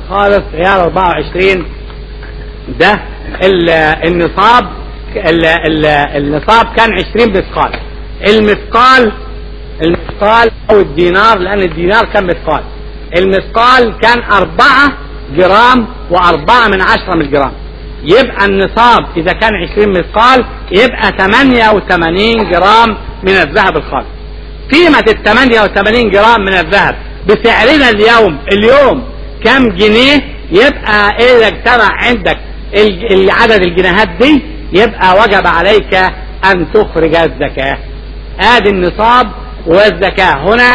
خالص عيار 24 ده ال- النصاب ال- ال- النصاب كان 20 مثقال المثقال المثقال او الدينار لان الدينار كان مثقال المثقال كان أربعة جرام وأربعة من عشرة من الجرام يبقى النصاب إذا كان 20 مثقال يبقى 88 جرام من الذهب الخالص قيمة ال 88 جرام من الذهب بسعرنا اليوم اليوم كم جنيه يبقى إذا اجتمع عندك ال- ال- عدد الجنيهات دي يبقى وجب عليك أن تخرج الزكاة ادي النصاب والزكاة هنا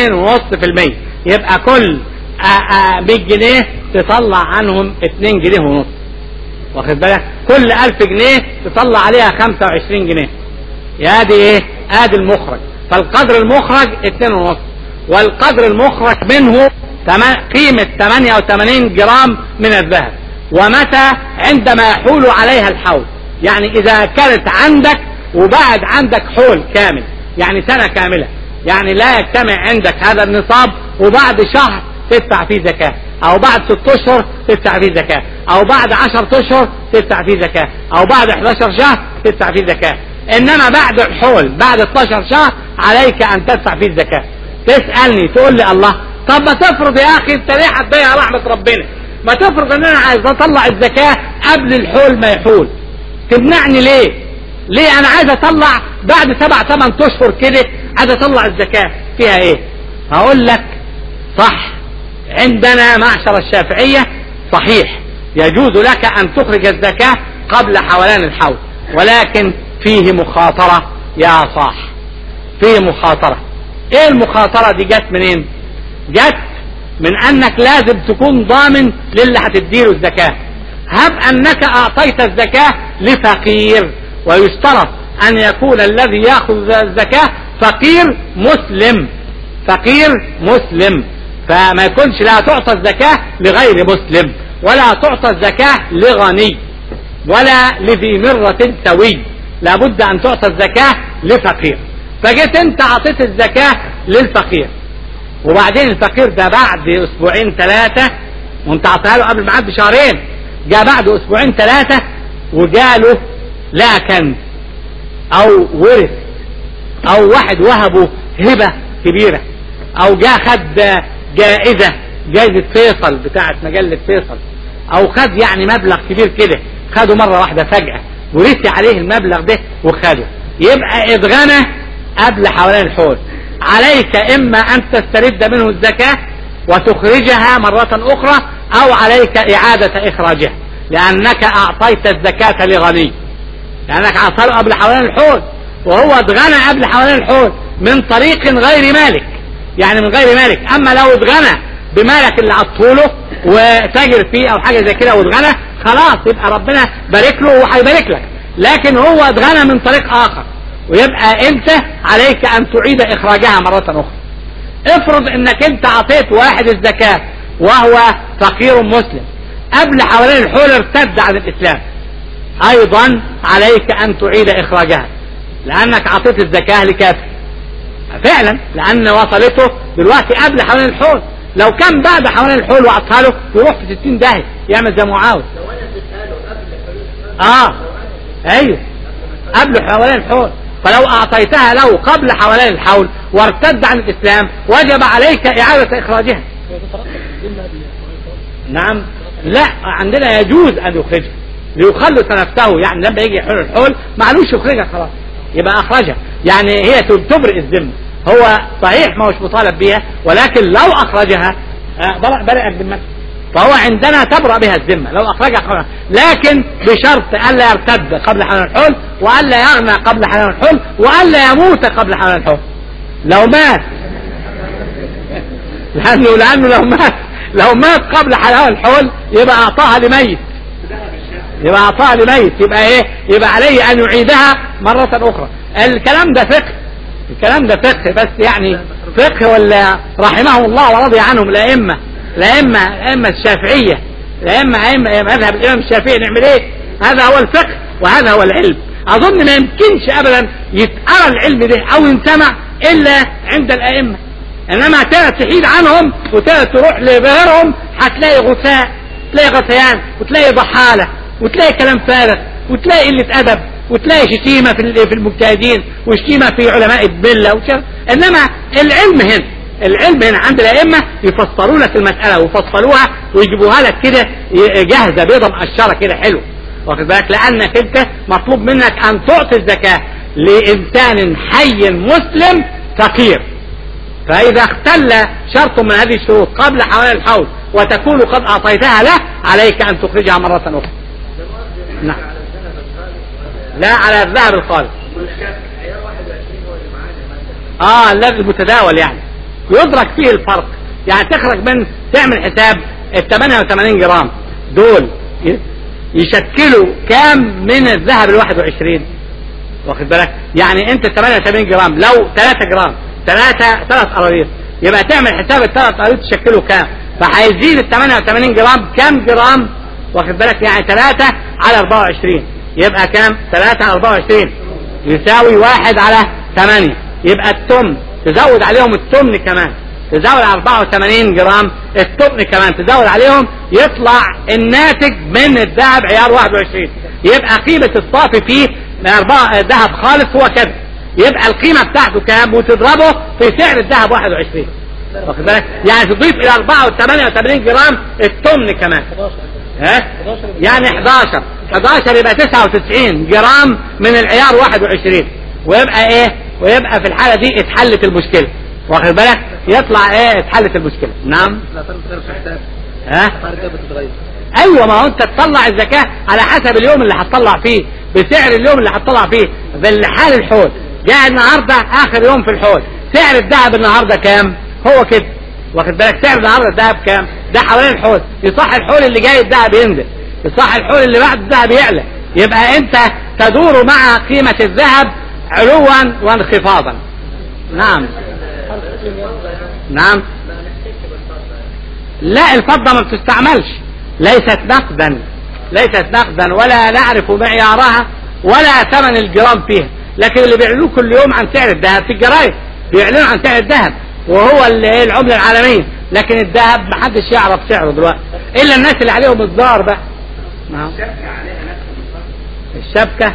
2.5% يبقى كل آه، آه، 100 جنيه تطلع عنهم 2 جنيه ونص واخد بالك كل 1000 جنيه تطلع عليها 25 جنيه يا دي ايه ادي المخرج فالقدر المخرج 2 ونص والقدر المخرج منه تما- قيمة 88 جرام من الذهب ومتى عندما يحول عليها الحول يعني اذا كانت عندك وبعد عندك حول كامل يعني سنة كاملة يعني لا يجتمع عندك هذا النصاب وبعد شهر تدفع فيه زكاة او بعد ست اشهر تدفع فيه زكاة او بعد عشر اشهر تدفع فيه زكاة او بعد 11 شهر تدفع فيه زكاة انما بعد الحول بعد 12 شهر عليك ان تدفع فيه الزكاة تسألني تقول لي الله طب ما تفرض يا اخي انت ليه هتضيع رحمة ربنا ما تفرض ان انا عايز اطلع الزكاة قبل الحول ما يحول تمنعني ليه ليه انا عايز اطلع بعد سبع ثمان اشهر كده عايز اطلع الزكاة فيها ايه هقول لك صح عندنا معشر الشافعية صحيح يجوز لك ان تخرج الزكاة قبل حولان الحول ولكن فيه مخاطرة يا صاح فيه مخاطرة ايه المخاطرة دي جت منين جت من انك لازم تكون ضامن للي هتديله الزكاة هب انك اعطيت الزكاة لفقير ويشترط ان يكون الذي ياخذ الزكاة فقير مسلم فقير مسلم فما يكونش لا تعطى الزكاة لغير مسلم ولا تعطى الزكاة لغني ولا لذي مرة سوي لابد ان تعطى الزكاة لفقير فجيت انت اعطيت الزكاة للفقير وبعدين الفقير ده بعد اسبوعين ثلاثة وانت عطيها له قبل الميعاد بشهرين جاء بعد اسبوعين ثلاثة وجاله لا كنز او ورث او واحد وهبه هبة كبيرة او جاء خد جائزة جائزة فيصل بتاعت مجلة فيصل او خد يعني مبلغ كبير كده خده مرة واحدة فجأة ورثي عليه المبلغ ده وخده يبقى اتغنى قبل حوالين الحول عليك اما ان تسترد منه الزكاة وتخرجها مرة اخرى او عليك اعادة اخراجها لانك اعطيت الزكاة لغني لانك اعطاه قبل حوالين الحول وهو اتغنى قبل حوالين الحول من طريق غير مالك يعني من غير مالك اما لو اتغنى بمالك اللي عطوله وتاجر فيه او حاجة زي كده واتغنى خلاص يبقى ربنا بارك له وهيبارك لك لكن هو اتغنى من طريق اخر ويبقى انت عليك ان تعيد اخراجها مرة اخرى افرض انك انت اعطيت واحد الزكاة وهو فقير مسلم قبل حوالين الحول ارتد عن الاسلام ايضا عليك ان تعيد اخراجها لانك اعطيت الزكاة لكافر فعلا لان وصلته دلوقتي قبل حوالين الحول لو كان بعد حوالين الحول وعطها له يروح في 60 داهية يعمل زي معاوية اه ايوه قبل حوالين الحول فلو اعطيتها له قبل حوالين الحول وارتد عن الاسلام وجب عليك اعادة اخراجها نعم لا عندنا يجوز ان يخرجها ليخلص نفسه يعني لما يجي يحول الحول معلوش يخرجها خلاص يبقى اخرجها يعني هي تبرئ الذمه هو صحيح ما هوش مطالب بها ولكن لو اخرجها آه، برأ برئت ذمته فهو عندنا تبرأ بها الذمة لو أخرجها قبل لكن بشرط ألا يرتد قبل حلال الحول وألا يغنى قبل حلال الحول وألا يموت قبل حلال الحول لو مات لأنه لأنه لو مات لو مات قبل حلال الحول يبقى أعطاها لميت يبقى أعطاها لميت يبقى إيه يبقى عليه أن يعيدها مرة أخرى الكلام ده فقه الكلام ده فقه بس يعني فقه ولا رحمهم الله ورضي عنهم الأئمة الأئمة الأئمة الشافعية الأئمة أئمة مذهب الإمام الشافعي نعمل إيه؟ هذا هو الفقه وهذا هو العلم أظن ما يمكنش أبدا يتقرى العلم ده أو ينسمع إلا عند الأئمة انما تقدر تحيد عنهم وتقدر تروح لغيرهم هتلاقي غثاء تلاقي غثيان وتلاقي ضحالة وتلاقي كلام فارغ وتلاقي قلة ادب وتلاقي شتيمة في في المجتهدين وشتيمة في علماء الدلة وكده انما العلم هنا العلم هنا عند الائمة يفسروا لك المسألة ويفصلوها ويجيبوها لك كده جاهزة بيضة مقشرة كده حلو واخد بالك لانك انت مطلوب منك ان تعطي الزكاة لانسان حي مسلم فقير فاذا اختل شرط من هذه الشروط قبل حوالي الحول وتكون قد اعطيتها له عليك ان تخرجها مرة اخرى نعم لا على الذهب الخالص اه الذي المتداول يعني يدرك فيه الفرق يعني تخرج من تعمل حساب ال 88 جرام دول يشكلوا كام من الذهب ال 21 واخد بالك يعني انت 88 جرام لو 3 جرام 3 3 قراريط يبقى تعمل حساب الثلاث قراريط تشكلوا كام فهيزيد ال 88 جرام كام جرام واخد بالك يعني 3 على 24 يبقى كام 3 على 24 يساوي 1 على 8 يبقى التمن تزود عليهم التمن كمان تزود على 84 جرام التمن كمان تزود عليهم يطلع الناتج من الذهب عيار 21 يبقى قيمة الصافي فيه ذهب خالص هو كذا يبقى القيمة بتاعته كام وتضربه في سعر الذهب 21 واخد بالك يعني تضيف الى 88 جرام التمن كمان ها يعني 11 11 يبقى 99 جرام من العيار 21 ويبقى ايه ويبقى في الحالة دي اتحلت المشكلة واخد بالك يطلع ايه اتحلت المشكلة نعم ها ايوه ما هو انت تطلع الزكاة على حسب اليوم اللي هتطلع فيه بسعر اليوم اللي هتطلع فيه بالحال الحول جاء النهاردة اخر يوم في الحول سعر الذهب النهاردة كام هو كده واخد بالك سعر النهاردة الذهب كام ده حوالين الحول يصح الحول اللي جاي الذهب ينزل يصح الحول اللي بعد الذهب يعلى يبقى انت تدور مع قيمة الذهب علوا وانخفاضا نعم نعم لا الفضة ما بتستعملش ليست نقدا ليست نقدا ولا نعرف معيارها ولا ثمن الجرام فيها لكن اللي بيعلنوه كل يوم عن سعر الذهب في الجرايد بيعلنوا عن سعر الذهب وهو اللي العملة العالمية لكن الذهب محدش يعرف سعره دلوقتي الا الناس اللي عليهم الدار بقى نعم الشبكة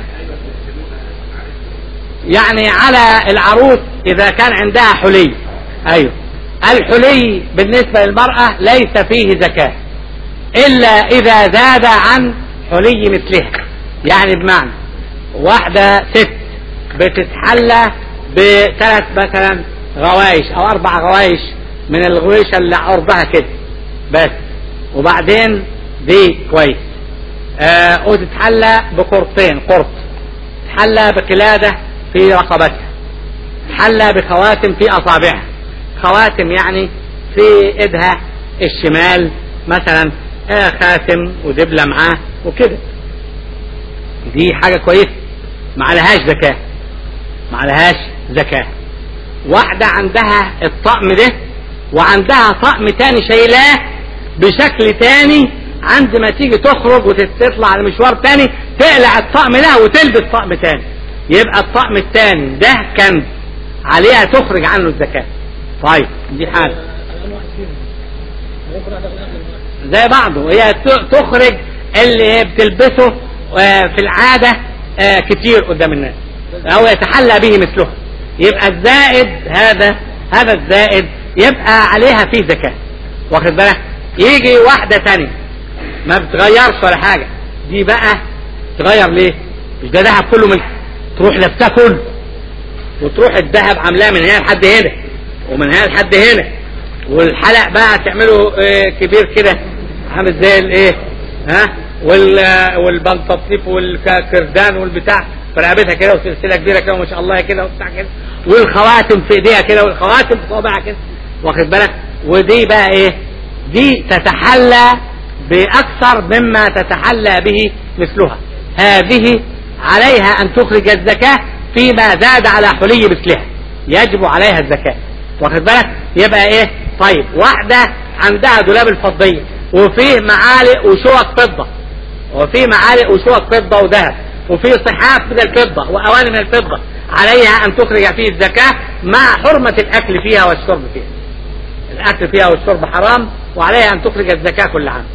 يعني على العروس اذا كان عندها حلي ايوه الحلي بالنسبة للمرأة ليس فيه زكاة الا اذا زاد عن حلي مثلها يعني بمعنى واحدة ست بتتحلى بثلاث مثلا غوايش او اربع غوايش من الغويشة اللي عرضها كده بس وبعدين دي كويس آه وتتحلى بقرطين قرط تتحلى بقلادة في رقبتها تتحلى بخواتم في اصابعها خواتم يعني في ايدها الشمال مثلا آه خاتم ودبلة معاه وكده دي حاجة كويسة ما عليهاش زكاة ما عليهاش زكاة واحدة عندها الطقم ده وعندها طقم تاني شايلاه بشكل تاني عند ما تيجي تخرج وتطلع على مشوار تاني تقلع الطقم ده وتلبس طقم تاني يبقى الطقم التاني ده كنز عليها تخرج عنه الزكاة طيب دي حاجة زي بعضه هي تخرج اللي بتلبسه في العادة كتير قدام الناس او يتحلى به مثلها يبقى الزائد هذا هذا الزائد يبقى عليها فيه زكاة واخد بالك يجي واحدة تانية ما بتغيرش ولا حاجة دي بقى تغير ليه مش ده ذهب كله من تروح لابساه كله وتروح الذهب عاملاه من هنا لحد هنا ومن هنا لحد هنا والحلق بقى تعمله اه كبير كده عامل زي الايه ها وال والبنططيف والكردان والبتاع في رقبتها كده وسلسله كبيره كده وما شاء الله كده وبتاع كده والخواتم في ايديها كده والخواتم في صوابعها كده واخد بالك ودي بقى ايه دي تتحلى باكثر مما تتحلى به مثلها هذه عليها ان تخرج الزكاه فيما زاد على حلي مثلها يجب عليها الزكاه واخد بالك يبقى ايه طيب واحده عندها دولاب الفضيه وفيه معالق وشوك فضه وفيه معالق وشوك فضه وذهب وفيه صحاف من الفضة وأواني من الفضة عليها أن تخرج فيه الزكاة مع حرمة الأكل فيها والشرب فيها الاكل فيها والشرب حرام وعليها ان تخرج الزكاه كل عام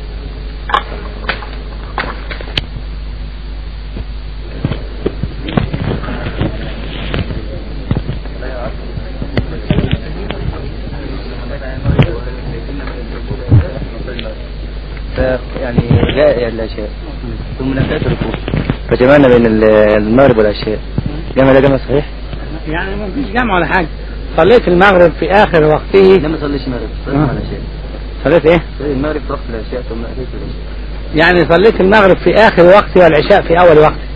يعني جاء الاشياء ثم نفات الركوع فجمعنا بين ال- المغرب والعشاء جمع ده جمع صحيح؟ يعني ما فيش جمع ولا حاجه صليت المغرب في اخر وقته لا ما صليش المغرب صليت آه. مع العشاء صليت ايه صليت المغرب في وقت العشاء ثم اتيت العشاء يعني صليت المغرب في اخر وقته والعشاء في اول وقته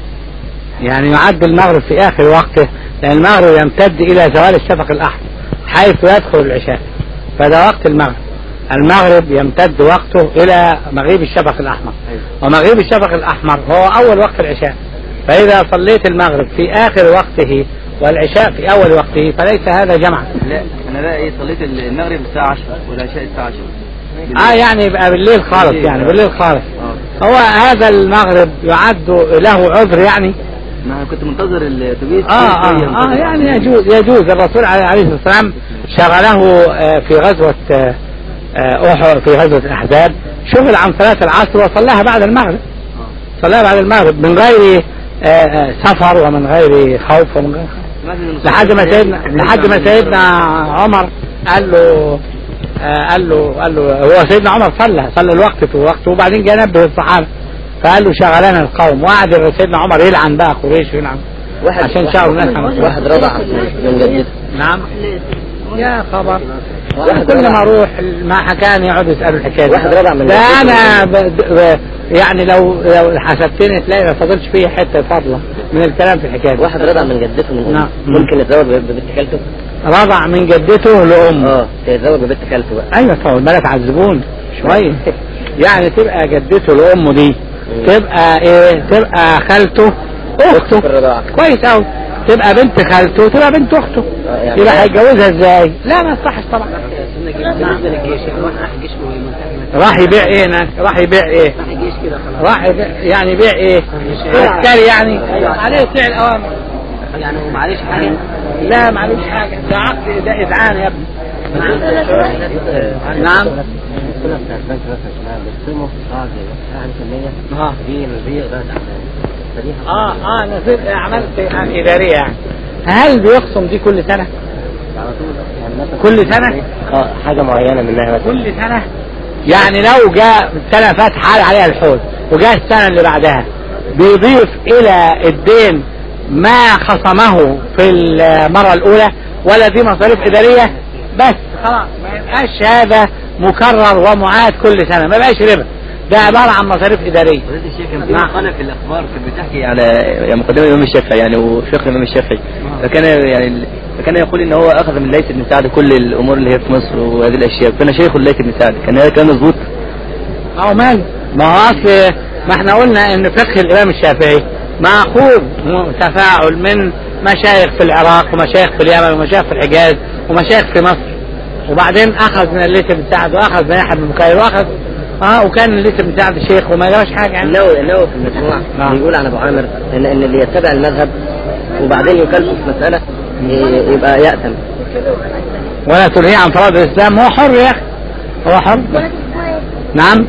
يعني يعد المغرب في اخر وقته لان المغرب يمتد الى زوال الشفق الاحمر حيث يدخل العشاء فده وقت المغرب المغرب يمتد وقته الى مغيب الشفق الاحمر ومغيب الشفق الاحمر هو اول وقت العشاء فاذا صليت المغرب في اخر وقته والعشاء في اول وقته فليس هذا جمعا لا انا بقى ايه صليت المغرب الساعه 10 والعشاء الساعه 10 اه يعني يبقى بالليل خالص يعني بالليل خالص اه هو هذا المغرب يعد له عذر يعني ما أنا كنت منتظر الاتوبيس اه كل شوية اه, آه منتظر. يعني يجوز يجوز الرسول عليه عليه الصلاه والسلام شغله آه، في غزوه آه، آه، احد في غزوه الاحزاب شغل عن صلاه العصر وصلاها بعد المغرب آه. صلاها بعد المغرب من غير آه، آه، سفر ومن غير خوف ومن غير سمعت إن لحد ما المصلين سيدنا كان لحد ما يطلع من- سيدنا عمر قال له آه، قال له قال له هو سيدنا عمر صلى صلى الوقت في وقته وبعدين جه نبه الصحابه فقال له شغلنا القوم وقعد سيدنا عمر يلعن بقى قريش ويلعن واحد عشان واحد- شعروا الناس عن واحد رضع من جدته نعم يا خبر واحد كل ما رضع. اروح ما حكاني يقعدوا يسالوا الحكايه دي. واحد رضع من ده جدته. انا ب... ب... يعني لو لو حسبتني تلاقي ما فاضلش فيه حته فاضله من الكلام في الحكايه دي. واحد رضع من جدته من نعم. أمه. ممكن يتزوج ببنت خالته رضع من جدته لامه اه يتزوج ببنت خالته بقى ايوه طبعا بالك عذبون شويه يعني تبقى جدته لامه دي تبقى ايه تبقى خالته اخته في الرضاعة. كويس قوي تبقى بنت خالته تبقى بنت اخته آه، يعني- يبقى هيتجوزها ازاي لا ما يصحش طبعا بالنسبه للجيش يعني واحد راح الجيش راح يبيع ايه هناك راح يبيع ايه راح الجيش كده خلاص راح يبيع يعني يبيع ايه عسكري يعني عليه فعل اوامر يعني معلش حاجه لا معلوش حاجه ده عقد ده اذعان يا ابني نعم اه اه اه نصير اعمال اداريه يعني هل بيخصم دي كل سنه؟ كل سنه؟ اه حاجه معينه منها مثلا كل سنه يعني لو جاء سنه فات حال عليها الحول وجاء السنه اللي بعدها بيضيف الى الدين ما خصمه في المره الاولى ولا دي مصاريف اداريه بس خلاص ما يبقاش هذا مكرر ومعاد كل سنه ما بقاش ربا ده عباره عن مصاريف اداريه فضيلة الشيخ كان في نعم. مقالة في الأخبار كانت بتحكي على يعني مقدمة الإمام الشافعي يعني وشيخ الإمام الشافعي فكان يعني فكان يقول إن هو أخذ من ليث بن سعد كل الأمور اللي هي في مصر وهذه الأشياء كان شيخ ليث بن سعد كان هذا كان مظبوط أو مال ما هو أصل ما احنا قلنا ان فقه الامام الشافعي ماخوذ م- تفاعل من مشايخ في العراق ومشايخ في اليمن ومشايخ في الحجاز ومشايخ في مصر وبعدين اخذ من الليث بن سعد واخذ من يحيى بن بكير واخذ اه وكان الليث بن سعد شيخ وما جراش حاجه يعني النووي النووي في المجموع نعم. بيقول عن أبو عامر إن إن اللي يتبع المذهب وبعدين يكلف في مسألة ي- يبقى يأثم ولا تلهي عن فرائض الاسلام هو حر يا اخي هو حر نعم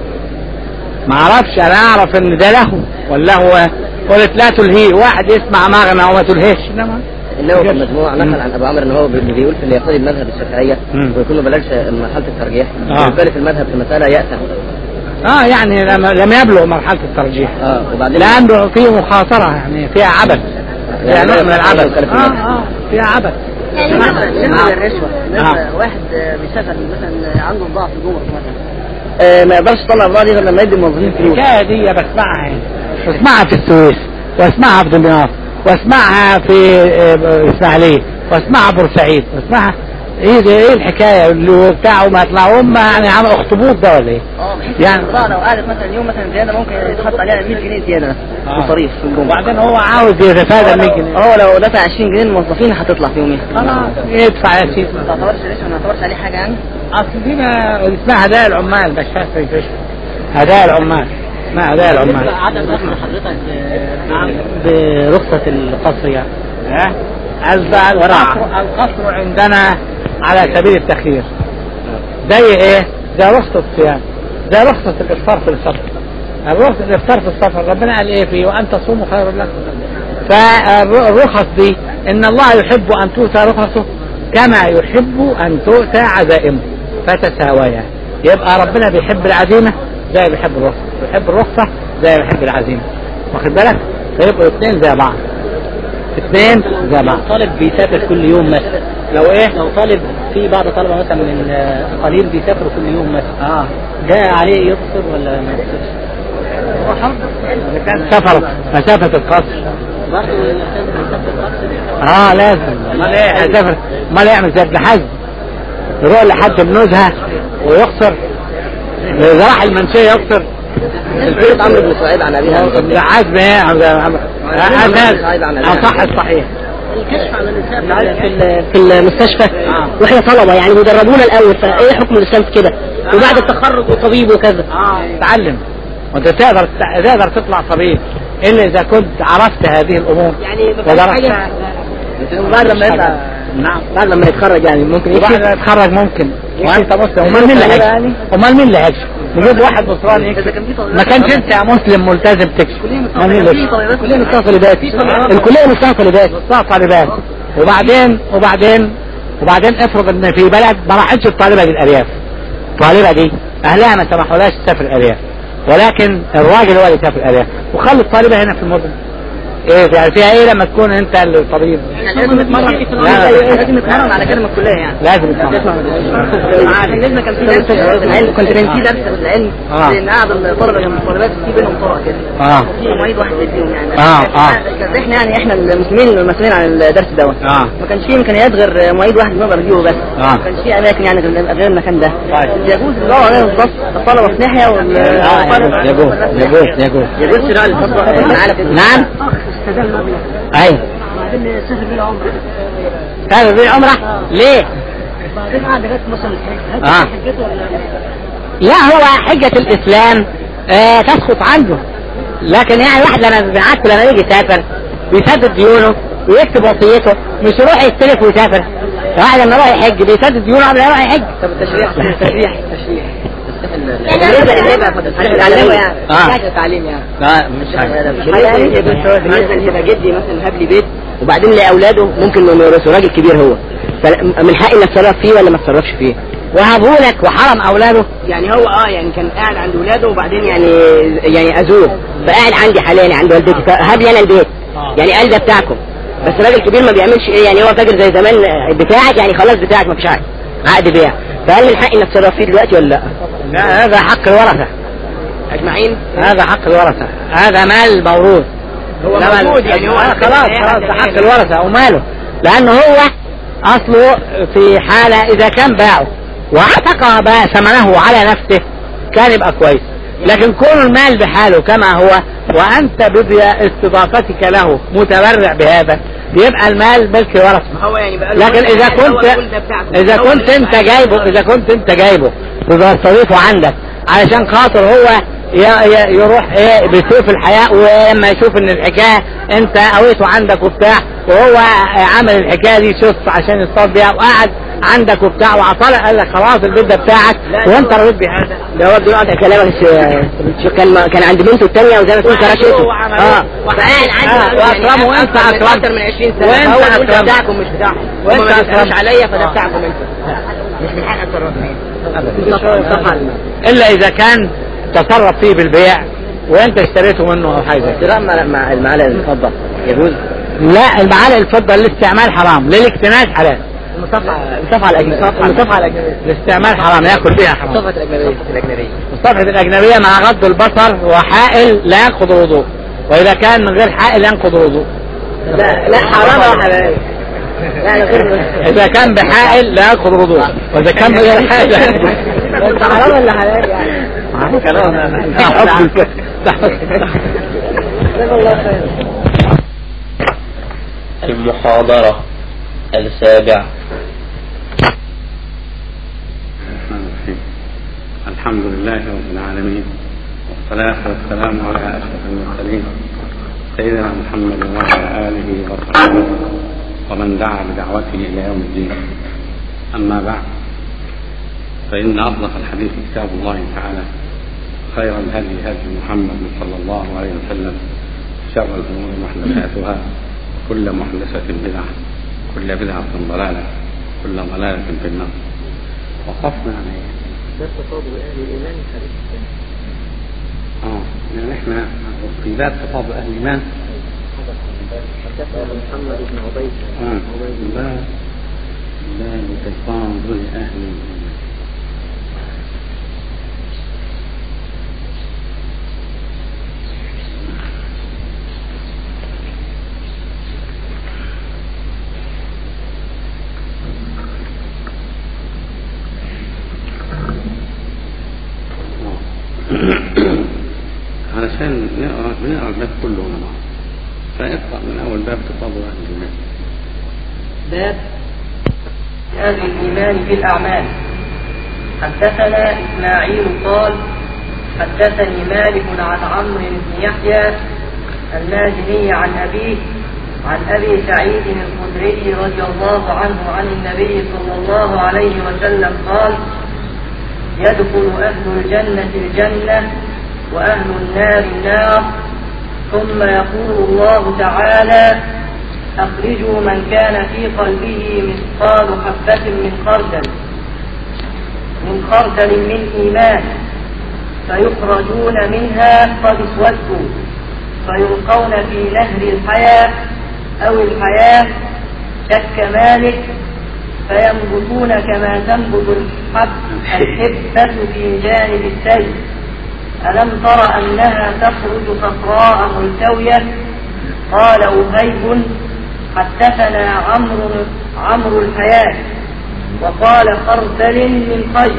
ما اعرفش انا اعرف ان ده له ولا هو قلت لا تلهي واحد يسمع مغنى وما تلهيش انما النووي في المجموع نقل عن أبو عامر إن هو بي- بيقول في اللي يقتضي المذهب الشافعية مم. ويكون ما بلغش مرحلة الترجيح آه. يكلف المذهب في مسألة يأثم اه يعني لم, لم يبلغ مرحله الترجيح اه وبعدين لانه فيه مخاطره يعني فيها عبث فيها يعني نوع من لا العبث يكلف اه المذهب. اه فيها عبث يعني نعم. بالنسبه للرشوه نعم. مثلا واحد بيشتغل مثلا عنده ضعف جمرك مثلا آه ما يقدرش يطلع البضاعة دي غير لما يدي الموظفين فلوس الحكايه دي بسمعها يعني بسمعها في السويس واسمعها في دمياط واسمعها في آه، الاسماعيليه واسمعها في بورسعيد واسمعها ايه ده ايه الحكايه اللي بتاعه ما يطلعوا هم يعني عمل اخطبوط ده ولا ايه؟ اه بحيث يعني- يعني البضاعه لو قعدت مثلا يوم مثلا زياده ممكن يتحط عليها 100 جنيه زياده آه. مصاريف في الجمعه وبعدين هو عاوز يتفادى ال 100 جنيه هو لو دفع 20 جنيه الموظفين هتطلع في يوميها خلاص يدفع يا سيدي ما تعتبرش رشوه ما تعتبرش عليه حاجه يعني اصل دي ما اسمها هدايا العمال مش فاكر ايش هدايا العمال ما هدايا العمال عدم دخل حضرتك نعم برخصه القصر يعني ها؟ القصر القصر عندنا على سبيل التخيير زي ايه زي رخصة الصيام زي رخصة الافطار في السفر الرخصة الافطار في السفر ربنا قال ايه فيه وان تصوموا خير لكم فالرخص دي ان الله يحب ان تؤتى رخصه كما يحب ان تؤتى عزائمه فتساويا يبقى ربنا بيحب العزيمة زي بيحب الرخصة بيحب الرخصة زي بيحب العزيمة واخد بالك فيبقوا الاثنين زي بعض اثنين زي بعض طالب بيسافر كل يوم مثلا لو ايه لو طالب في بعض طلبة مثلا من آه، قليل بيسافروا كل يوم مثلا اه ده عليه يقصر ولا ما يقصرش؟ إذا كان سفر مسافة القصر برضه الإنسان بيسافر قصر اه لازم امال ايه هيسافر امال يعمل زي ابن حزم يروح لحد النزهة ويقصر اذا راح المنشية يقصر الفريق عمرو بن سعيد عن ابي ابن حزم ايه هذا اصح الصحيح الكشف على النساء في ال- في المستشفى واحنا طلبه يعني بيدربونا الاول فايه حكم الاسلام في كده وبعد التخرج وطبيب وكذا اه تعلم وانت تقدر تقدر تطلع طبيب الا اذا كنت عرفت هذه الامور يعني ما فيش ودرست حاجة بعد لما يطلع نعم بعد لما يتخرج يعني ممكن وبعد يكشف ما يتخرج ممكن وانت مسلم امال مين اللي هيكشف امال مين اللي هيكشف نجيب واحد نصراني يكشف ما كانش انت يا مسلم ملتزم تكشف امال مين اللي يكشف الكلية نصها طالبات الكلية نصها طالبات نصها طالبات وبعدين وبعدين وبعدين افرض ان في بلد ما راحتش الطالبه دي الارياف الطالبه دي اهلها ما سمحولهاش تسافر الارياف ولكن الراجل هو اللي يسافر الارياف وخلي الطالبه هنا في المدن ايه يعني فيها ايه لما تكون انت الطبيب لازم نتمرن لا. لازم نتمرن على كلمة الكلية يعني لازم يتمرن. عشان لازم كان في درس في العلم كنت كان في درس في العلم آه. لان قاعد الطلبه جنب الطالبات في بينهم طرق كده اه في مريض واحد فيهم يعني آه، آه. كان احنا يعني احنا المسلمين المسؤولين عن الدرس دوت اه ما كانش فيه امكانيات غير معيد واحد نقدر نجيبه بس آه. ما كانش فيه اماكن يعني غير غير المكان ده طيب. يجوز يدوروا علينا بالظبط الطلبه في ناحيه وال آه، يجوز يجوز يجوز يجوز شراء الفضل نعم ايوه وبعدين سافر بيه العمر هذا زي عمره ليه بعدين قعد لغايه مثلا الحج آه. حجته ولا لا هو حجة الإسلام آه تسقط عنه لكن يعني واحد لما بعت لما يجي يسافر بيسدد ديونه ويكتب وصيته مش يروح يستلف ويسافر واحد لما يروح يحج بيسدد ديونه قبل ما يروح يحج طب التشريح التشريح التشريح بالنسبه للهبه هتتعلمه يعني آه. حاجه تعليم يعني لا مش حاجة بالنسبه بالنسبه جدي مثلا هاب لي بيت وبعدين لاولاده ممكن انه يورثه راجل كبير هو فمن حقي اني اتصرف فيه ولا ما اتصرفش فيه وهبولك وحرم أولاده يعني هو اه يعني كان قاعد عند ولاده وبعدين يعني يعني ازور فقاعد عندي حاليا يعني عند والدتي فهب لي انا البيت يعني قال ده بتاعكم بس راجل كبير ما بيعملش ايه يعني هو فاكر زي زمان بتاعك يعني خلاص بتاعك ما فيش عقد عقد بيع فهل من حقي اني اتصرف فيه دلوقتي ولا لا؟ لا هذا حق الورثة اجمعين هذا حق الورثة هذا مال موروث هو لا مال- موجود يعني هو آه خلاص خلاص ده حق الورثة وماله لأنه هو أصله في حالة إذا كان باعه واعتق بقى ثمنه على نفسه كان يبقى كويس لكن كون المال بحاله كما هو وأنت باستضافتك له متبرع بهذا يبقى المال ملك ورثة هو يعني بقى لكن إذا كنت إذا كنت أنت جايبه إذا كنت أنت جايبه تضيفه عندك علشان خاطر هو ي- ي- يروح ايه بسيف الحياء ولما يشوف ان الحكايه انت قويته عندك وبتاع وهو عمل الحكايه دي شوف عشان يصطاد بيها وقعد عندك وبتاع وعطلق قال لك خلاص البيت ده بتاعك وانت رضيت بهذا ده هو دلوقتي كلامك ش- كان كان عند بنته الثانيه وزي ما تقول كرشته وعملوه. اه فقاعد عندي آه، وأكرمه وأنت أكتر من- أكرمت. اكتر من 20 سنه وأنت فهو يقول ده أكرمت. بتاعكم مش بتاعهم وأنت وما بيسألوش أكرمت. عليا فده آه. بتاعكم انتوا مش من حق اتصرف الا اذا كان تصرف فيه بالبيع وانت اشتريته منه او حاجه زي كده. شراء مع مع المعلقه الفضه يجوز لا المعالق الفضه للاستعمال حرام للاكتناز حلال المصافحه المصافحه الاجنبيه المصافحه الاجنبيه الاستعمال حرام ياكل بيها حرام المصافحه الاجنبيه الاجنبيه الصفحة الأجنبية مع غض البصر وحائل لا ينقض الوضوء وإذا كان من غير حائل ينقض الوضوء لا لا حرام ولا حلال لا لا غير إذا كان بحائل لا ينقض الوضوء وإذا كان من غير حائل انت حرام ولا حلال يعني المحاضرة السابعة الرحمن الرحيم الحمد لله رب العالمين والصلاة والسلام على أشرف المرسلين سيدنا محمد وعلى آله وصحبه ومن دعا بدعوته إلى يوم الدين أما بعد فإن أصدق الحديث كتاب الله تعالى خير الهدي هدي محمد صلى الله عليه وسلم شر الأمور محدثاتها كل محدثة بدعة كل بدعة ضلالة كل ضلالة في النار وقفنا عليه ده تفاضل أهل الإيمان الحديث الثاني اه يعني احنا في باب تفاضل اهل الايمان حدثنا محمد بن عبيد اه عبيد باب باب تفاضل اهل الايمان علشان نقرا بنقرا الباب كله مع بعض فاقرا من اول باب تفاضل اهل الايمان باب أهل الإيمان بالأعمال حدثنا إسماعيل قال حدثني مالك عن عمرو بن يحيى المازني عن أبيه عن أبي سعيد الخدري رضي الله عنه عن النبي صلى الله عليه وسلم قال يدخل أهل الجنة الجنة وأهل النار النار ثم يقول الله تعالى أخرجوا من كان في قلبه مثقال حبة من خردل من خردل من إيمان فيخرجون منها قد اسودوا فيلقون في نهر الحياة أو الحياة شك مالك فينبتون كما تنبت الحب الحبة في جانب السيل ألم تر أنها تخرج صفراء ملتوية قال وهيب حدثنا عمرو عمرو الحياة وقال خردل من خير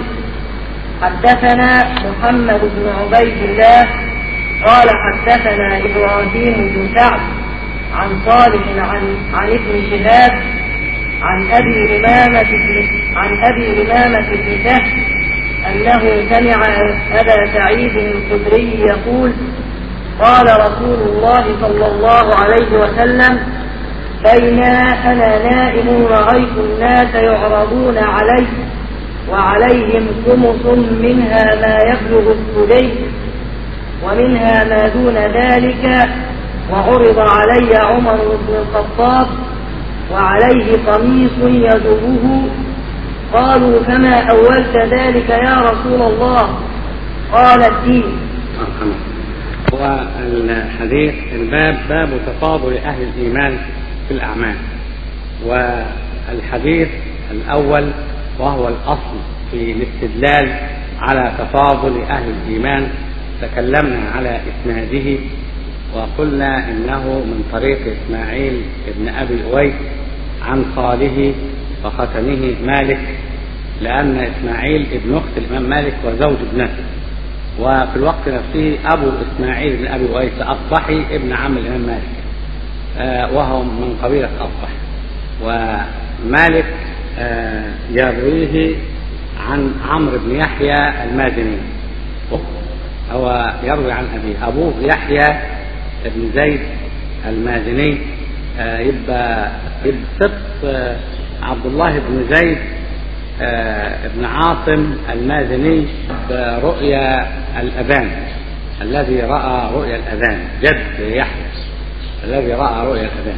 حدثنا محمد بن عبيد الله قال حدثنا إبراهيم بن سعد عن صالح عن عن ابن شهاب عن أبي إمامة بن عن أبي إمامة بن سهل أنه سمع أبا سعيد الخدري يقول قال رسول الله صلى الله عليه وسلم بين أنا نائم رأيت الناس يعرضون علي وعليهم خمس منها ما يبلغ الثلي ومنها ما دون ذلك وعرض علي عمر بن الخطاب وعليه قميص يدبه قالوا فما أولت ذلك يا رسول الله قال الدين والحديث الباب باب تفاضل أهل الإيمان في الأعمال والحديث الأول وهو الأصل في الاستدلال على تفاضل أهل الإيمان تكلمنا على إسناده وقلنا إنه من طريق إسماعيل بن أبي أويس عن خاله وختنه مالك لأن إسماعيل ابن أخت الإمام مالك وزوج ابنته وفي الوقت نفسه أبو إسماعيل بن أبي أويس أصبحي ابن عم الإمام مالك آه وهو من قبيلة أصبح ومالك آه يرويه عن عمرو بن يحيى المازني هو يروي عن أبيه أبوه يحيى بن زيد المازني آه يبقى يبقى سبط عبد الله بن زيد بن عاصم المازني برؤيا الأذان الذي رأى رؤيا الأذان جد يحيى الذي رأى رؤيا الأذان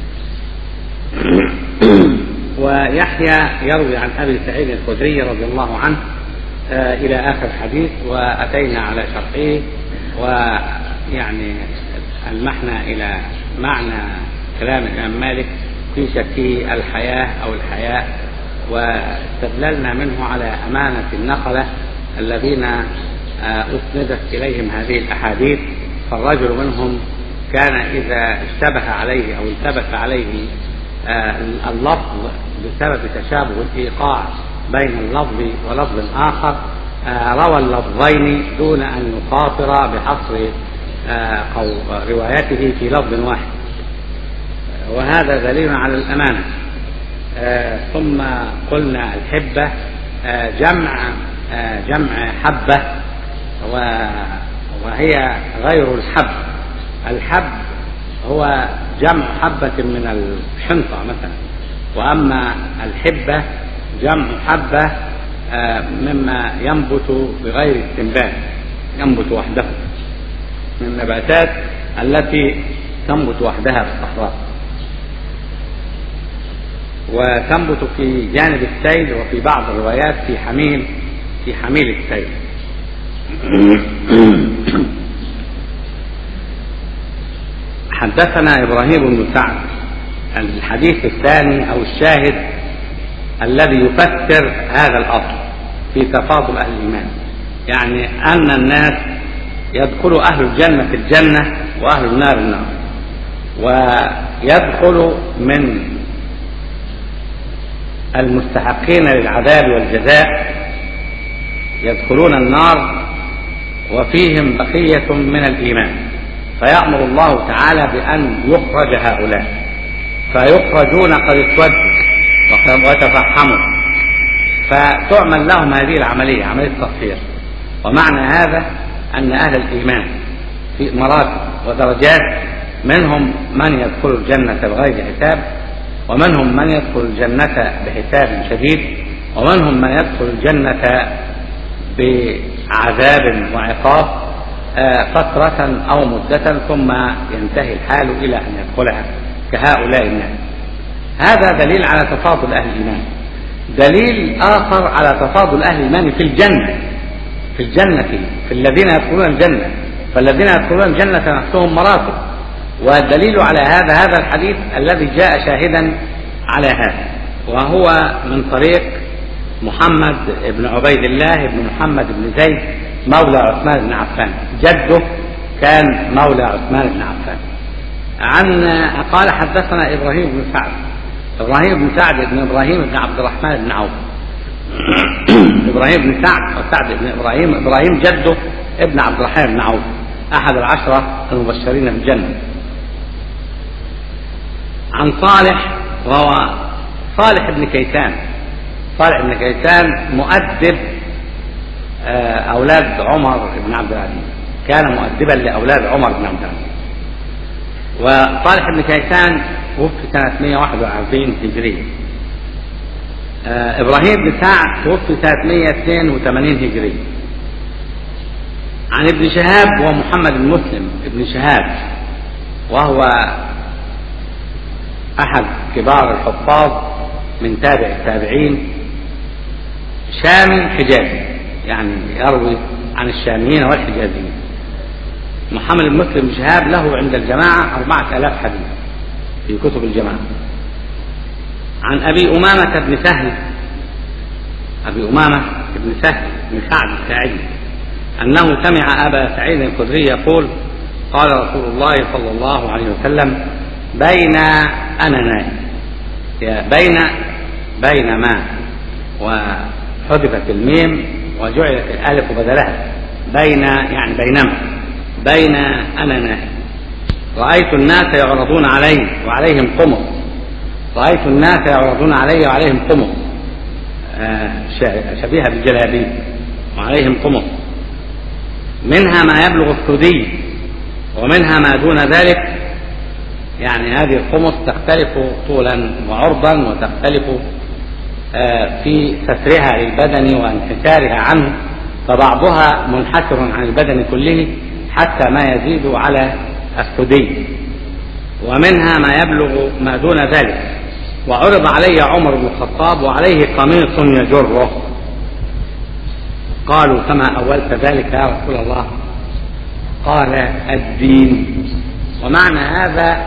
ويحيى يروي عن أبي سعيد الخدري رضي الله عنه إلى آخر الحديث وأتينا على شرحه ويعني ألمحنا إلى معنى كلام الإمام مالك في شكه الحياة أو الحياء واستدللنا منه على أمانة النقلة الذين أسندت إليهم هذه الأحاديث فالرجل منهم كان إذا اشتبه عليه أو التبس عليه اللفظ بسبب تشابه الإيقاع بين اللفظ ولفظ آخر روى اللفظين دون أن يخاطر بحصر روايته في لفظ واحد وهذا دليل على الأمانة آه ثم قلنا الحبة آه جمع آه جمع حبة وهي غير الحب الحب هو جمع حبة من الحنطة مثلا وأما الحبة جمع حبة آه، مما ينبت بغير استنبات ينبت وحده من النباتات التي تنبت وحدها في الصحراء وتنبت في جانب السيل وفي بعض الروايات في حميل في حميل السيل حدثنا ابراهيم بن سعد الحديث الثاني او الشاهد الذي يفسر هذا الاصل في تفاضل اهل الايمان يعني ان الناس يدخل اهل الجنه الجنه واهل النار النار ويدخل من المستحقين للعذاب والجزاء يدخلون النار وفيهم بقيه من الايمان فيأمر الله تعالى بأن يخرج هؤلاء فيخرجون قد اسودوا وتفحموا فتعمل لهم هذه العملية عملية تصفير ومعنى هذا أن أهل الإيمان في مراتب ودرجات منهم من يدخل الجنة بغير حساب ومنهم من يدخل الجنة بحساب شديد ومنهم من يدخل الجنة بعذاب وعقاب فترة أو مدة ثم ينتهي الحال إلى أن يدخلها كهؤلاء الناس هذا دليل على تفاضل أهل الإيمان دليل آخر على تفاضل أهل الإيمان في الجنة في الجنة في الذين يدخلون الجنة فالذين يدخلون الجنة نفسهم مراتب والدليل على هذا هذا الحديث الذي جاء شاهدا على هذا وهو من طريق محمد بن عبيد الله بن محمد بن زيد مولى عثمان بن عفان جده كان مولى عثمان بن عفان عن قال حدثنا ابراهيم بن سعد ابراهيم بن سعد بن ابراهيم بن عبد الرحمن بن عوف ابراهيم بن سعد وسعد بن ابراهيم ابراهيم جده ابن عبد الرحمن بن عوف احد العشره المبشرين بالجنه عن صالح وهو صالح بن كيسان صالح بن كيسان مؤدب أولاد عمر بن عبد العزيز كان مؤدبا لأولاد عمر بن عبد العزيز وصالح بن كيسان توفي سنة 141 هجرية إبراهيم بن سعد توفي سنة 182 هجرية عن ابن شهاب ومحمد بن مسلم ابن شهاب وهو أحد كبار الحفاظ من تابع التابعين شامي حجازي يعني يروي عن الشاميين والحجازيين محمد بن مسلم بن شهاب له عند الجماعة أربعة آلاف حديث في كتب الجماعة عن أبي أمامة بن سهل أبي أمامة بن سهل بن سعد الساعدي أنه سمع أبا سعيد الخدري يقول قال رسول الله صلى الله عليه وسلم بين أنا نائم بين بين ما وحذفت الميم وجعلت الألف بدلها بين يعني بينما بين أنا نائم رأيت الناس يعرضون علي وعليهم قمص رأيت الناس يعرضون علي وعليهم قمص شبيهة بالجلابيب وعليهم قمص منها ما يبلغ الثدي ومنها ما دون ذلك يعني هذه الخمس تختلف طولا وعرضا وتختلف في سترها للبدن وانحسارها عنه فبعضها منحسر عن البدن كله حتى ما يزيد على الثدي ومنها ما يبلغ ما دون ذلك وعرض علي عمر بن الخطاب وعليه قميص يجره قالوا كما أولت ذلك يا رسول الله قال الدين ومعنى هذا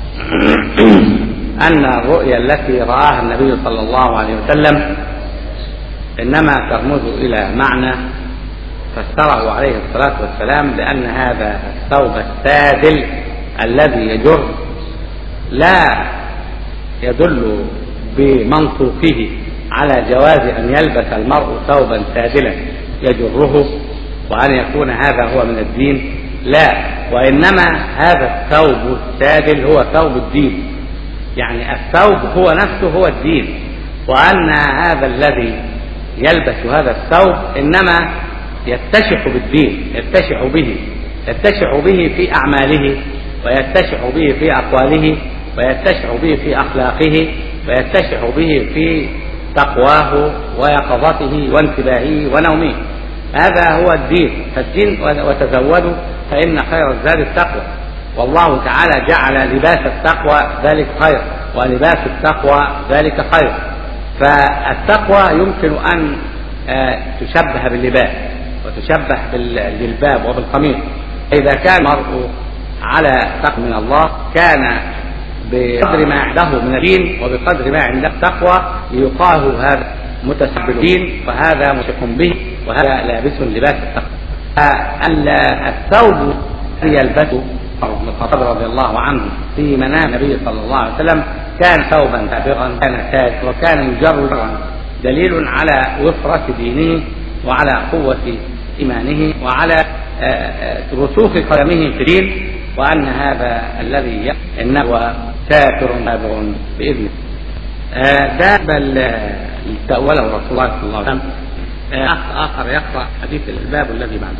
أن الرؤيا التي رآها النبي صلى الله عليه وسلم إنما ترمز إلى معنى فسره عليه الصلاة والسلام بأن هذا الثوب السادل الذي يجر لا يدل بمنطوقه على جواز أن يلبس المرء ثوبا سادلا يجره وأن يكون هذا هو من الدين لا وإنما هذا الثوب السادل هو ثوب الدين يعني الثوب هو نفسه هو الدين وأن هذا الذي يلبس هذا الثوب إنما يتشح بالدين يتشح به يتشح به في أعماله ويتشح به في أقواله ويتشح به في أخلاقه ويتشح به في تقواه ويقظته وانتباهه ونومه هذا هو الدين فالدين وتزودوا فإن خير الزاد التقوى والله تعالى جعل لباس التقوى ذلك خير ولباس التقوى ذلك خير فالتقوى يمكن أن تشبه باللباس وتشبه بالجلباب وبالقميص إذا كان المرء على تقوى من الله كان بقدر ما عنده من الدين وبقدر ما عنده التقوى ليقاه هذا متسبب الدين وهذا مشق به وهذا لابس لباس التقوى الثوب يلبسه عمر بن الخطاب رضي الله عنه في منام النبي صلى الله عليه وسلم كان ثوبا سابغا كان تاج وكان يجر جرا دليل على وفرة دينه وعلى قوة إيمانه وعلى رسوخ قدمه في الدين وأن هذا الذي إنه هو ساتر سابغ بإذنه ده بل تأوله رسول الله صلى الله عليه وسلم أخ آخر يقرأ حديث الباب الذي بعده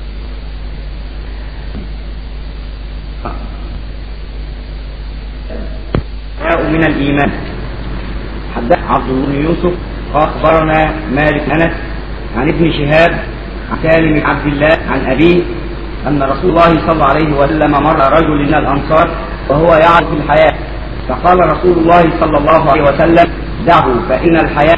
من الإيمان حدث عبد الله بن يوسف أخبرنا مالك أنس عن ابن شهاب عن سالم بن عبد الله عن أبيه أن رسول الله صلى الله عليه وسلم مر رجل من الأنصار وهو يعرف الحياة فقال رسول الله صلى الله عليه وسلم دعه فإن الحياة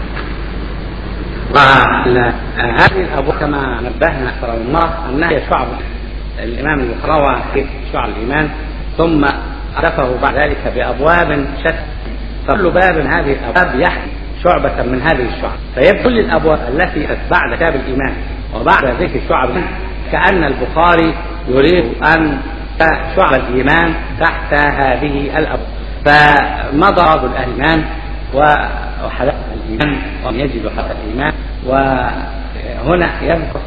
هذه الأبواب كما نبهنا أكثر من مرة أنها هي شعب الإمام البخاري في شعب الإيمان ثم عرفه بعد ذلك بأبواب شتى فكل باب من هذه الأبواب يحكي شعبة من هذه الشعب فيبقى كل الأبواب التي بعد كتاب الإيمان وبعد ذكر شعب كأن البخاري يريد أن شعب الإيمان تحت هذه الأبواب فمضى بعض الإيمان وحلقة الإيمان ومن يجد حلقة الإيمان وهنا يذكر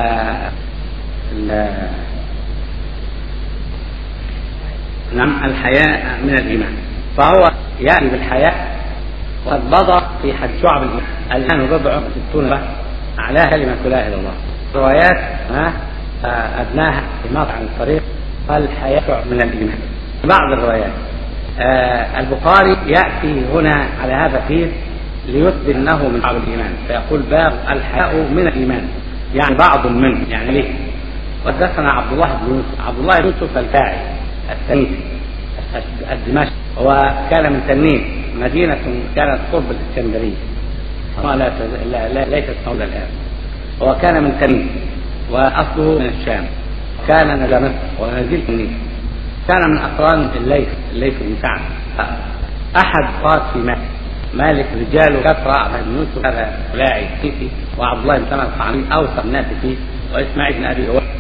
نعم الحياء من الإيمان فهو يأتي بالحياء وقد مضى في حد شعب الإيمان الآن بضع ستون بحث أعلاها كلمة لا إله إلا الله روايات ها أدناها إماطة عن الطريق قال الحياء شعب من الإيمان بعض الروايات آه البخاري يأتي هنا على هذا فيه ليثبت أنه من شعب الإيمان فيقول باب الحياء من الإيمان يعني بعض منه يعني ليه وحدثنا عبد الله بن يوسف عبد الله بن يوسف الفاعل التنيسي الدمشقي وكان من تنين مدينة كانت قرب الإسكندرية لا, لا, لا ليست مولى الآن وكان من تنين وأصله من الشام كان نجا مصر ونزيل تنين كان من أقران الليث الليث بن سعد أحد قاد في مالك مالك رجال كثرة بن يوسف هذا فلاعي كيفي وعبد الله بن سلمة الطعامي أوثق الناس فيه وإسماعيل بن أبي هو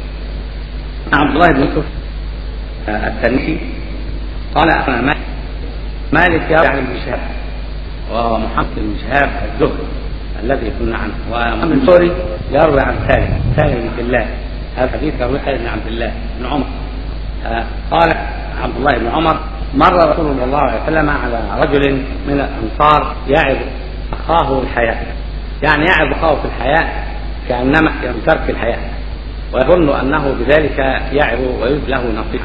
عبد الله بن يوسف التنسي قال أنا مالك مالك يروي عن ابن شهاب وهو محمد بن شهاب الزهري الذي كنا عنه ومحمد بن سوري يروي عن سالم سالم بن عبد الله هذا الحديث يروي سالم بن عبد الله بن عمر قال عبد الله بن عمر مر رسول الله صلى الله عليه وسلم على رجل من الانصار يعظ اخاه الحياه يعني يعظ اخاه في الحياه كانما ترك الحياه ويظن انه بذلك يعظ ويجد له نصيحه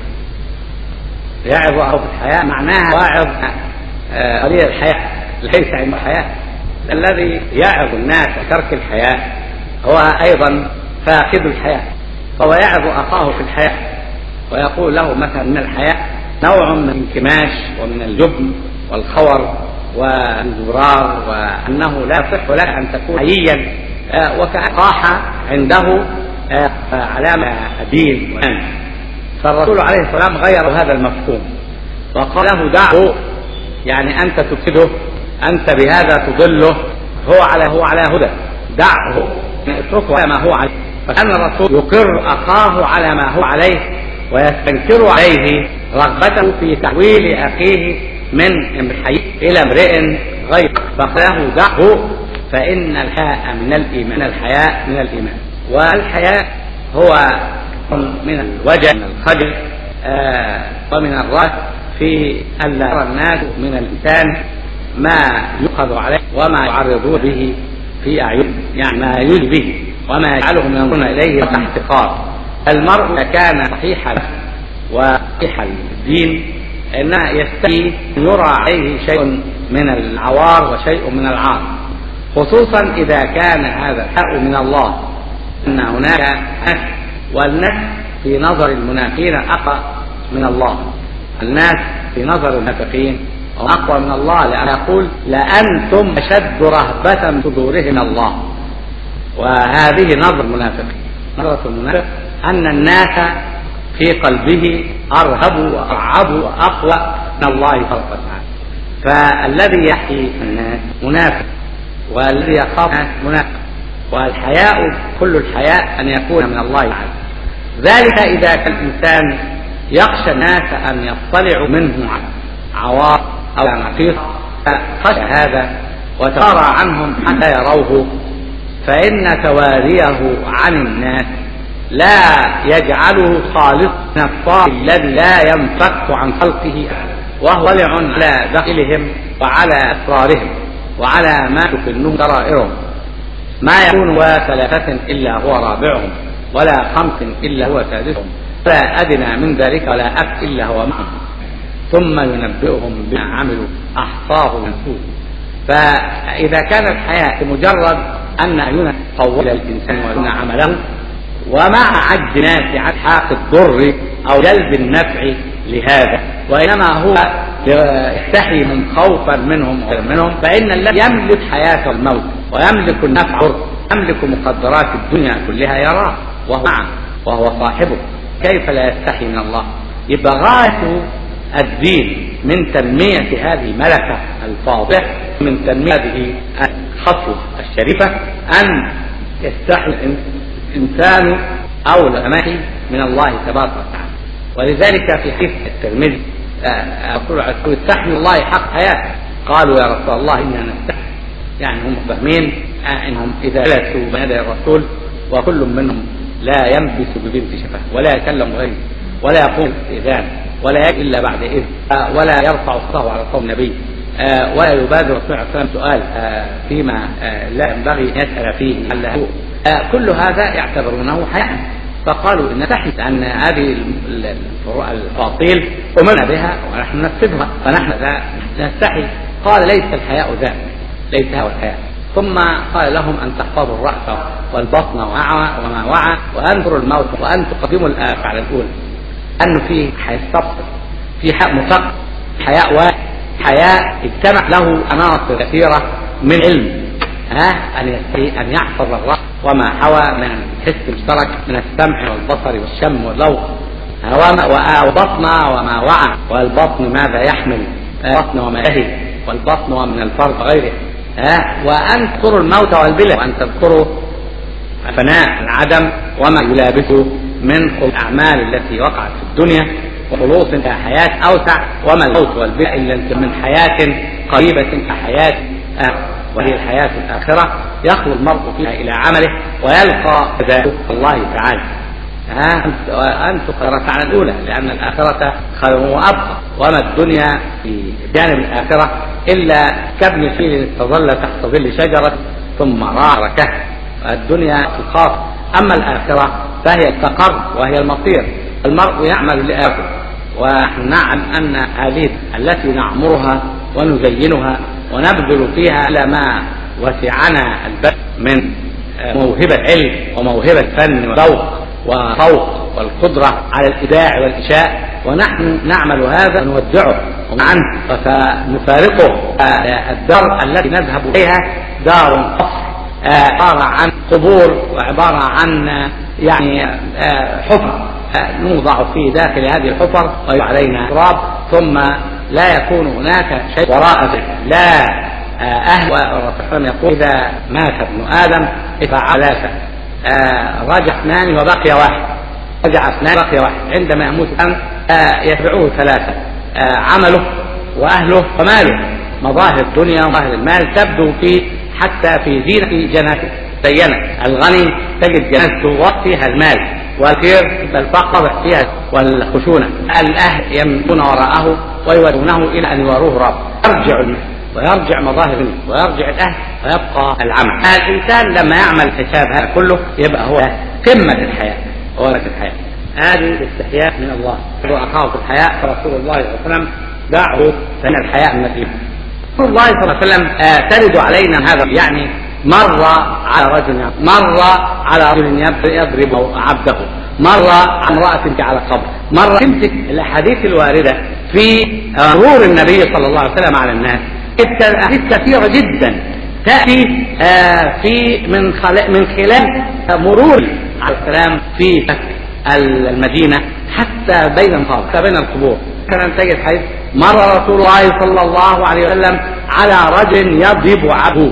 يعظ اخاه في الحياه معناها واعظ قليل الحياه ليس عنده حياه الذي يعظ الناس وترك الحياه هو ايضا فاقد الحياه فهو يعظ اخاه في الحياه ويقول له مثلا من الحياة نوع من الانكماش ومن الجبن والخور والزرار وأنه لا يصح لك أن تكون حييا وكأن راح عنده علامة دين فالرسول عليه السلام غير هذا المفهوم وقال له دعه يعني أنت تفسده أنت بهذا تضله هو على هو على هدى دعه اتركه على ما هو عليه فكان الرسول يقر أخاه على ما هو عليه ويستنكر عليه رغبته في تحويل اخيه من امرئ الى امرئ غير فقال دعه فان الحياء من الايمان الحياء من الايمان والحياء هو من الوجع من الخجل آه ومن الرأس في ألا يرى الناس من الإنسان ما يؤخذ عليه وما يعرضون به في أعينهم يعني ما يجي به وما يجعلهم ينظرون إليه احتقار المرء إذا كان صحيح وصحيح الدين انه يستحي ان يرى عليه شيء من العوار وشيء من العار خصوصا اذا كان هذا الحق من الله ان هناك ناس والناس في نظر المنافقين اقوى من الله الناس في نظر المنافقين هم اقوى من الله لان يقول لانتم اشد رهبه من صدورهم من الله وهذه نظر المنافقين نظرة المنافق أن الناس في قلبه أرهب وأرعب وأقوى من الله تبارك وتعالى فالذي يحيي الناس منافق والذي يخاف الناس منافق والحياء كل الحياء أن يكون من الله تعالى ذلك إذا كان الإنسان يخشى الناس أن يطلعوا منه عوار أو نقيص خشى هذا وتوارى عنهم حتى يروه فإن تواريه عن الناس لا يجعله خالص من الطائر الذي لا ينفك عن خلقه وهو ولع على داخلهم وعلى أسرارهم وعلى ما تكنه سرائرهم ما يكون هو ثلاثة إلا هو رابعهم ولا خمس إلا هو سادسهم ولا أدنى من ذلك ولا أك إلا هو معهم ثم ينبئهم بما عملوا أحصاه منسوه فإذا كانت الحياة مجرد أن أعيننا طول الإنسان وأن عمله ومع عجز الناس عن حاق الضر أو جلب النفع لهذا وإنما هو يستحي من خوفا منهم منهم فإن الذي يملك حياة الموت ويملك النفع يملك مقدرات الدنيا كلها يراه وهو معه وهو صاحبه كيف لا يستحي من الله يبقى غاية الدين من تنمية هذه الملكة الفاضحة من تنمية هذه الخطوة الشريفة أن يستحي الإنسان أو الأماكن من الله تبارك وتعالى ولذلك في حديث الترمذي يقول استحي الله حق حياته قالوا يا رسول الله إنا نستحي يعني هم فاهمين انهم اذا جلسوا بين يدي الرسول وكل منهم لا ينبس ببنت شفاه ولا يكلم غيره ولا يقول استئذان ولا يجي الا بعد اذن ولا يرفع صوته على صوت النبي ولا يبادر الرسول عليه الصلاه سؤال فيما لا ينبغي ان يسال فيه لعله كل هذا يعتبرونه حياء فقالوا ان تحت ان هذه الفاطيل امرنا بها ونحن ننفذها فنحن لا نستحي قال ليس الحياء ذاك ليس هو الحياء ثم قال لهم ان تحفظوا الراس والبطن وعى وما وعى وانظروا الموت وان تقدموا الافعال الاولى انه في حياء استبصر في حياء مثقف حياء واحد حياء اجتمع له عناصر كثيره من علم ها ان يستطيع ان يحفظ الراس وما حوى من الحس المشترك من السمع والبصر والشم والذوق وبطن وما وعى والبطن ماذا يحمل البطن وما يهي والبطن ومن الفرد وغيره ها وان تذكروا الموت والبلى وان تذكروا فناء العدم وما يلابسه من الاعمال التي وقعت في الدنيا وخلوص حياة أوسع وما الموت والبلى إلا من حياة قريبة كحياة آخرة وهي الحياة الآخرة يخلو المرء فيها إلى عمله ويلقى ذلك الله تعالى ها أنت قرأت على الأولى لأن الآخرة خير وأبقى وما الدنيا في جانب الآخرة إلا كابن فيل استظل تحت ظل شجرة ثم راح ركه الدنيا تخاف أما الآخرة فهي التقر وهي المصير المرء يعمل لآخر ونحن نعلم أن هذه التي نعمرها ونزينها ونبذل فيها إلى ما وسعنا البذل من موهبة علم وموهبة فن وذوق وفوق والقدرة على الإبداع والإشاء ونحن نعمل هذا ونودعه عنه فسنفارقه الدار التي نذهب إليها دار قصر عبارة عن قبور وعبارة عن يعني حفر نوضع في داخل هذه الحفر وعلينا تراب ثم لا يكون هناك شيء وراء ذلك لا أهل والرسول يقول إذا مات ابن آدم فعلاك رجع اثنان وبقي واحد رجع اثنان بقي واحد عندما يموت الآن يتبعه ثلاثة عمله وأهله وماله مظاهر الدنيا ومظاهر المال تبدو في حتى في زينة جنازته زينة الغني تجد جنازته فيها المال والخير الفقر فيها والخشونة الأهل يمشون وراءه ويودونه إلى أن يواروه رب يرجع ويرجع مظاهر منه ويرجع الأهل ويبقى العمل الإنسان لما يعمل حساب هذا كله يبقى هو قمة الحياة هو الحياة هذه الاستحياء من الله أخاه في الحياء فرسول الله صلى الله عليه وسلم دعه فإن الحياء من الإيمان رسول الله صلى الله عليه وسلم آه ترد علينا هذا يعني مر على رجل مر على رجل يضرب عبده مر عن امرأة على قبر مرة تمسك الأحاديث الواردة في مرور النبي صلى الله عليه وسلم على الناس أحاديث كثيرة جدا تأتي آه في من خلال من خلال مرور عليه السلام في المدينة حتى بين القبور حتى بين القبور كان تجد حيث مر رسول الله صلى الله عليه وسلم على رجل يضرب عبده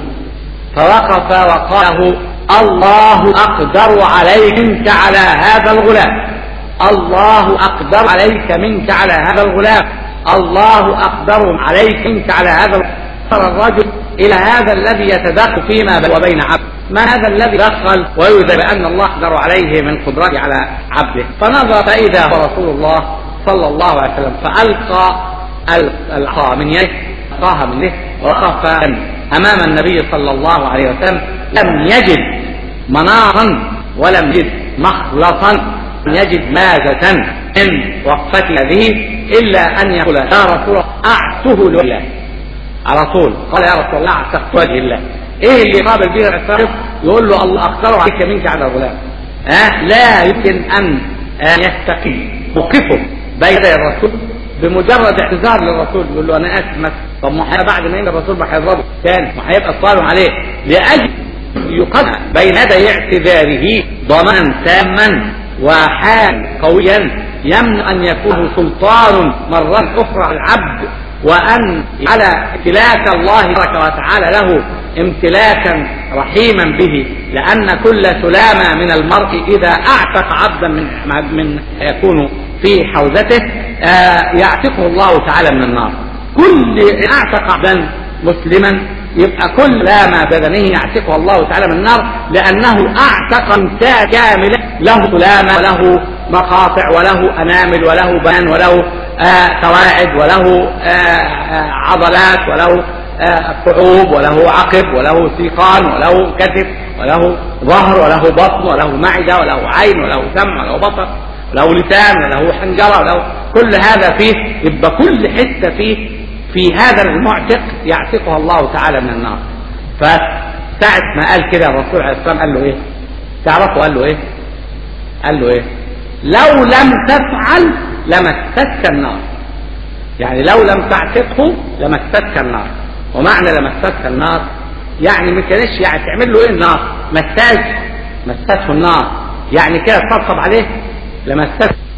فوقف وقال له الله أقدر عليك منك على هذا الغلام الله أقدر عليك منك على هذا الغلام الله أقدر عليك منك على هذا الغلام الرجل إلى هذا الذي يتدخل فيما بين وبين عبده ما هذا الذي دخل ويذهب بأن الله أقدر عليه من قدرته على عبده فنظر فإذا هو رسول الله صلى الله عليه وسلم فألقى العصا من يده ألقاها من يده وقف أمام النبي صلى الله عليه وسلم لم يجد منارا ولم يجد مخلصا لم يجد مازة من وقفته هذه إلا أن يقول يا رسول الله أعته لله على طول قال يا رسول الله أعتقت وجه الله ايه اللي قابل به العصام يقول له الله اختار عليك منك على الغلام أه؟ لا يمكن ان يستقيم موقفه بين يدي الرسول بمجرد اعتذار للرسول يقول له انا اسف مثلا طب ما بعد ما يجي الرسول ما هيضربه ثاني ما هيبقى الصالح عليه لاجل يقدم بين يدي اعتذاره ضمانا تاما وحال قويا يمنع ان يكون سلطان مرة اخرى على العبد وأن على امتلاك الله تبارك وتعالى له امتلاكا رحيما به لأن كل سلامة من المرء إذا أعتق عبدا من من يكون في حوزته يعتقه الله تعالى من النار كل أعتق عبدا مسلما يبقى كل لامة بدنه يعتقه الله تعالى من النار لأنه أعتق إنسان كاملا له سلامة وله مقاطع وله أنامل وله بان وله قواعد آه وله آه آه عضلات وله كعوب وله عقب وله سيقان وله كتف وله ظهر وله بطن وله معدة وله عين وله سمع وله بطن وله لسان وله حنجرة وله كل هذا فيه يبقى كل حتة فيه في هذا المعتق يعتقها الله تعالى من النار فساعة ما قال كده الرسول عليه الصلاة والسلام قال له ايه تعرفوا قال له ايه قال له ايه لو لم تفعل لمستك النار يعني لو لم تعتقه لمستك النار ومعنى لمستك النار يعني ما كانش يعني تعمل له ايه النار مساج مسته النار يعني كده تطبطب عليه لمستك